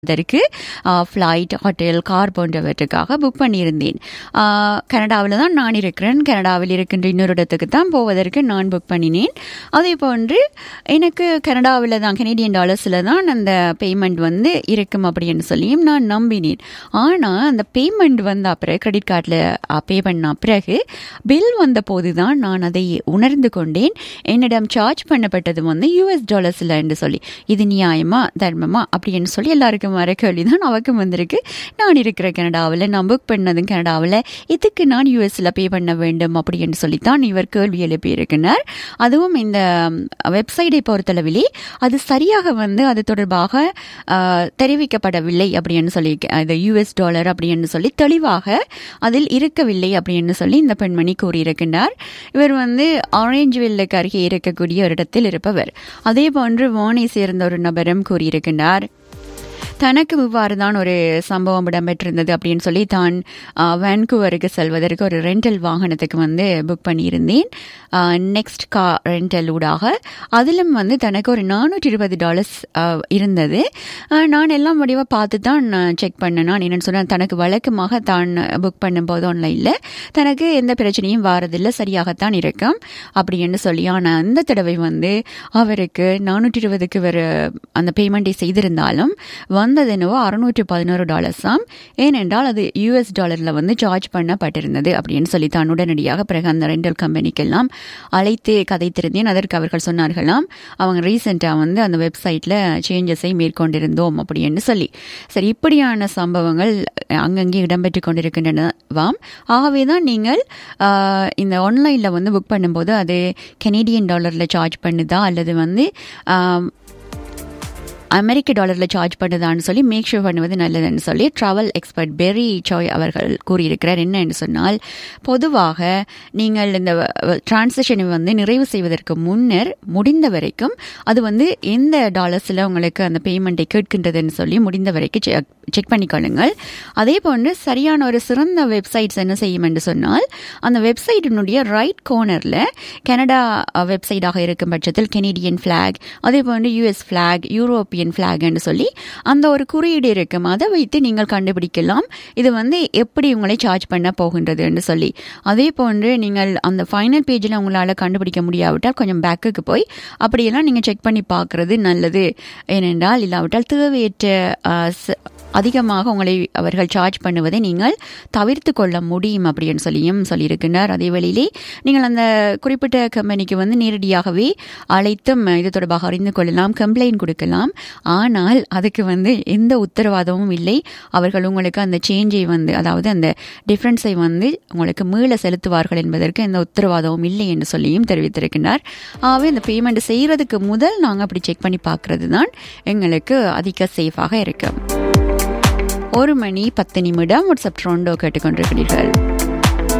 அதற்கு flight hotel car போன்றவற்றுக்காக book பண்ணியிருந்தேன் கனடாவில் தான் நான் இருக்கிறேன் கனடாவில் இருக்கின்ற இன்னொரு இடத்துக்கு தான் போவதற்கு நான் புக் பண்ணினேன் அதே போன்று எனக்கு கனடாவில் தான் கனேடியன் டாலர்ஸில் தான் அந்த பேமெண்ட் வந்து இருக்கும் அப்படின்னு சொல்லியும் நான் நம்பினேன் ஆனால் அந்த பேமெண்ட் வந்த பிறகு கிரெடிட் கார்டில் பே பண்ண பிறகு பில் வந்த போது தான் நான் அதை உணர்ந்து கொண்டேன் என்னிடம் சார்ஜ் பண்ணப்பட்டது வந்து யூஎஸ் டாலர்ஸில் என்று சொல்லி இது நியாயமா தர்மமா அப்படின்னு சொல்லி எல்லாருக்கும் வர கேள்வி தான் அவருக்கும் வந்திருக்கு நான் இருக்கிற கனடாவில் நான் புக் பண்ணதும் கனடாவில் இதுக்கு நான் யூஎஸில் பே பண்ண வேண்டும் அப்படின்னு சொல்லித்தான் இவர் கேள்வி எழுப்பியிருக்கிறார் அதுவும் இந்த வெப்சைட்டை பொறுத்தளவிலே அது சரியாக வந்து அது தொடர்பாக தெரிவிக்கப்படவில்லை அப்படின்னு சொல்லி அது யூஎஸ் டாலர் அப்படின்னு சொல்லி தெளிவாக அதில் இருக்கவில்லை அப்படின்னு சொல்லி இந்த பெண்மணி கூறியிருக்கின்றார் இவர் வந்து ஆரஞ்சு வில்லுக்கு அருகே இருக்கக்கூடிய ஒரு இடத்தில் இருப்பவர் அதே போன்று வானை சேர்ந்த ஒரு நபரும் கூறியிருக்கின்றார் தனக்கு இவ்வாறு தான் ஒரு சம்பவம் இடம்பெற்றிருந்தது அப்படின்னு சொல்லி தான் வேன்கூவருக்கு செல்வதற்கு ஒரு ரெண்டல் வாகனத்துக்கு வந்து புக் பண்ணியிருந்தேன் நெக்ஸ்ட் கா ரெண்டல் ஊடாக அதிலும் வந்து தனக்கு ஒரு நானூற்றி இருபது டாலர்ஸ் இருந்தது நான் எல்லாம் முடிவாக பார்த்து தான் செக் பண்ணேன் நான் என்னென்னு சொன்னேன் தனக்கு வழக்கமாக தான் புக் பண்ணும்போது ஆன்லைனில் தனக்கு எந்த பிரச்சனையும் வாரதில்லை சரியாகத்தான் இருக்கும் அப்படின்னு சொல்லி ஆனால் அந்த தடவை வந்து அவருக்கு நானூற்றி இருபதுக்கு ஒரு அந்த பேமெண்ட்டை செய்திருந்தாலும் வந்தது என்னவோ அறுநூற்றி பதினோரு டாலர்ஸாம் ஏனென்றால் அது யூஎஸ் டாலரில் வந்து சார்ஜ் பண்ணப்பட்டிருந்தது அப்படின்னு சொல்லி தான் உடனடியாக பிறகு அந்த ரெண்டல் கம்பெனிக்கெல்லாம் அழைத்து கதைத்திருந்தேன் அதற்கு அவர்கள் சொன்னார்களாம் அவங்க ரீசெண்டாக வந்து அந்த வெப்சைட்டில் சேஞ்சஸை மேற்கொண்டிருந்தோம் அப்படின்னு சொல்லி சரி இப்படியான சம்பவங்கள் அங்கங்கே இடம்பெற்று கொண்டிருக்கின்றனவாம் ஆகவே தான் நீங்கள் இந்த ஆன்லைனில் வந்து புக் பண்ணும்போது அது கெனேடியன் டாலரில் சார்ஜ் பண்ணுதா அல்லது வந்து அமெரிக்க டாலரில் சார்ஜ் பண்ணுதான்னு சொல்லி மேக் ஷூர் பண்ணுவது நல்லதுன்னு சொல்லி ட்ராவல் எக்ஸ்பர்ட் பெரி சாய் அவர்கள் கூறியிருக்கிறார் என்ன என்று சொன்னால் பொதுவாக நீங்கள் இந்த டிரான்சாக்ஷனை வந்து நிறைவு செய்வதற்கு முன்னர் முடிந்த வரைக்கும் அது வந்து எந்த டாலர்ஸில் உங்களுக்கு அந்த பேமெண்ட்டை கேட்கின்றதுன்னு சொல்லி முடிந்த வரைக்கும் செக் பண்ணிக்கொள்ளுங்கள் அதே போன்று சரியான ஒரு சிறந்த வெப்சைட்ஸ் என்ன செய்யும் என்று சொன்னால் அந்த வெப்சைட்டினுடைய ரைட் கோர்னரில் கனடா வெப்சைட்டாக இருக்கும் பட்சத்தில் கெனடியன் ஃப்ளாக் அதே போன்று யூஎஸ் ஃப்ளாக் யூரோப்பியன் இந்தியன் ஃப்ளாக்னு சொல்லி அந்த ஒரு குறியீடு இருக்கும் அதை வைத்து நீங்கள் கண்டுபிடிக்கலாம் இது வந்து எப்படி உங்களை சார்ஜ் பண்ண போகின்றதுன்னு சொல்லி அதே போன்று நீங்கள் அந்த ஃபைனல் பேஜில் உங்களால் கண்டுபிடிக்க முடியாவிட்டால் கொஞ்சம் பேக்குக்கு போய் அப்படியெல்லாம் நீங்கள் செக் பண்ணி பார்க்குறது நல்லது ஏனென்றால் இல்லாவிட்டால் தேவையற்ற அதிகமாக உங்களை அவர்கள் சார்ஜ் பண்ணுவதை நீங்கள் தவிர்த்து கொள்ள முடியும் அப்படின்னு சொல்லியும் சொல்லியிருக்கின்றார் அதே வழியிலே நீங்கள் அந்த குறிப்பிட்ட கம்பெனிக்கு வந்து நேரடியாகவே அழைத்தும் இது தொடர்பாக அறிந்து கொள்ளலாம் கம்ப்ளைண்ட் கொடுக்கலாம் ஆனால் அதுக்கு வந்து எந்த உத்தரவாதமும் இல்லை அவர்கள் உங்களுக்கு அந்த சேஞ்சை வந்து அதாவது அந்த டிஃப்ரென்ஸை வந்து உங்களுக்கு மீள செலுத்துவார்கள் என்பதற்கு எந்த உத்தரவாதமும் இல்லை என்று சொல்லியும் தெரிவித்திருக்கின்றார் ஆகவே இந்த பேமெண்ட் செய்கிறதுக்கு முதல் நாங்கள் அப்படி செக் பண்ணி பார்க்கறது தான் எங்களுக்கு அதிக சேஃபாக இருக்கும் ஒரு மணி பத்து நிமிடம் வாட்ஸ்அப் ட்ரோண்டோ கேட்டுக்கொண்டிருக்கிறீர்கள்